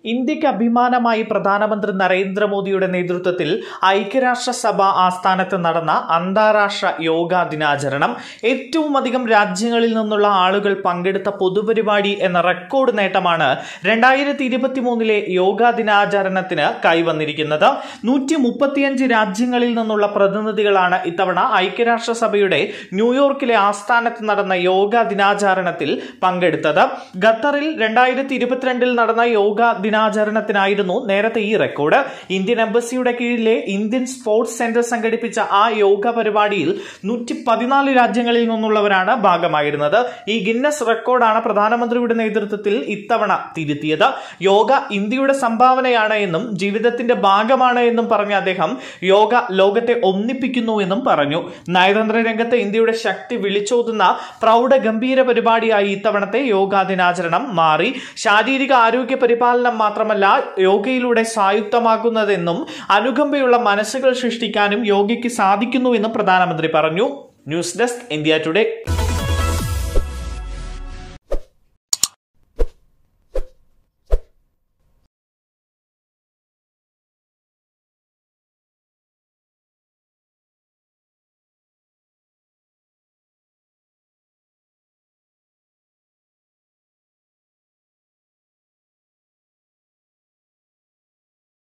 ഇന്ത്യക്ക് അഭിമാനമായി പ്രധാനമന്ത്രി നരേന്ദ്രമോദിയുടെ നേതൃത്വത്തിൽ ഐക്യരാഷ്ട്രസഭ ആസ്ഥാനത്ത് നടന്ന അന്താരാഷ്ട്ര യോഗാ ദിനാചരണം ഏറ്റവും അധികം രാജ്യങ്ങളിൽ നിന്നുള്ള ആളുകൾ പങ്കെടുത്ത പൊതുപരിപാടി എന്ന റെക്കോർഡ് നേട്ടമാണ് രണ്ടായിരത്തി ഇരുപത്തി മൂന്നിലെ യോഗാ ദിനാചരണത്തിന് കൈവന്നിരിക്കുന്നത് നൂറ്റി മുപ്പത്തിയഞ്ച് രാജ്യങ്ങളിൽ നിന്നുള്ള പ്രതിനിധികളാണ് ഇത്തവണ ഐക്യരാഷ്ട്രസഭയുടെ ന്യൂയോർക്കിലെ ആസ്ഥാനത്ത് നടന്ന യോഗാ ദിനാചരണത്തിൽ പങ്കെടുത്തത് ഖത്തറിൽ രണ്ടായിരത്തി ഇരുപത്തിരണ്ടിൽ നടന്ന യോഗ ദിനാചരണത്തിനായിരുന്നു നേരത്തെ ഈ റെക്കോർഡ് ഇന്ത്യൻ എംബസിയുടെ കീഴിലെ ഇന്ത്യൻ സ്പോർട്സ് സെന്റർ സംഘടിപ്പിച്ച ആ യോഗ പരിപാടിയിൽ നൂറ്റി പതിനാല് രാജ്യങ്ങളിൽ നിന്നുള്ളവരാണ് ഭാഗമായിരുന്നത് ഈ ഗിന്നസ് റെക്കോർഡാണ് പ്രധാനമന്ത്രിയുടെ നേതൃത്വത്തിൽ ഇത്തവണ തിരുത്തിയത് യോഗ ഇന്ത്യയുടെ സംഭാവനയാണ് എന്നും ജീവിതത്തിന്റെ ഭാഗമാണ് എന്നും പറഞ്ഞ അദ്ദേഹം യോഗ ലോകത്തെ ഒന്നിപ്പിക്കുന്നു എന്നും പറഞ്ഞു നയതന്ത്ര രംഗത്ത് ഇന്ത്യയുടെ ശക്തി വിളിച്ചോതുന്ന പ്രൗഢ ഗംഭീര പരിപാടിയായി ഇത്തവണത്തെ യോഗാ ദിനാചരണം മാറി ശാരീരിക ആരോഗ്യ പരിപാലനം മാത്രമല്ല യോഗയിലൂടെ സ്വായുക്തമാക്കുന്നതെന്നും അനുകമ്പയുള്ള മനസ്സുകൾ സൃഷ്ടിക്കാനും യോഗയ്ക്ക് സാധിക്കുന്നുവെന്നും പ്രധാനമന്ത്രി പറഞ്ഞു ന്യൂസ് ഡെസ്ക് ഇന്ത്യ ടുഡേ